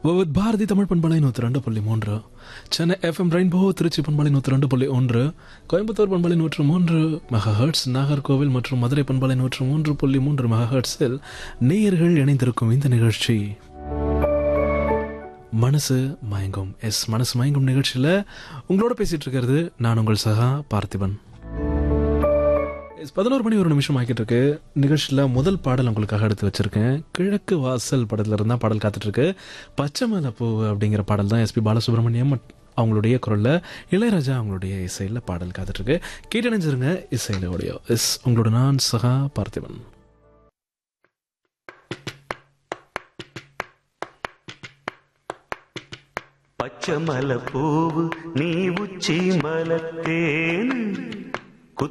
with Bharathi Tamil பண்பலை நூற்றி ரெண்டு புள்ளி மூன்று சென்னை எஃப்எம் ரெயின்போ திருச்சி பண்பலை நூற்றி ரெண்டு புள்ளி ஒன்று கோயம்புத்தூர் பண்பலை நூற்று மூன்று மெகா ஹெர்ட்ஸ் நாகர்கோவில் மற்றும் மதுரை பண்பலை நூற்று மூன்று புள்ளி மூன்று மெகா ஹெர்ட்ஸில் நேயர்கள் இணைந்திருக்கும் இந்த நிகழ்ச்சி மனசு மயங்கும் எஸ் மனசு மயங்கும் நிகழ்ச்சியில் உங்களோட பேசிட்டு இருக்கிறது நான் உங்கள் சகா பார்த்திபன் எஸ் பதினோரு மணி ஒரு நிமிஷம் ஆகிட்டு இருக்கு நிகழ்ச்சியில் முதல் பாடல் உங்களுக்காக எடுத்து வச்சிருக்கேன் கிழக்கு வாசல் படத்துல இருந்தா பாடல் காத்துட்டு இருக்கு பச்சை மலை பூ அப்படிங்கிற பாடல் தான் எஸ்பி பாலசுப்ரமணியம் மட்- அவங்களுடைய குரல்ல இளையராஜா அவங்களுடைய இசையில் பாடல் காத்துட்டு இருக்கு கேட்டணிஞ்சிருங்க இசையில ஓடியோ எஸ் உங்களோட நான் சகா பார்த்திபன் பச்சை மலை பூவு நீ உச்சி மலத்தேன்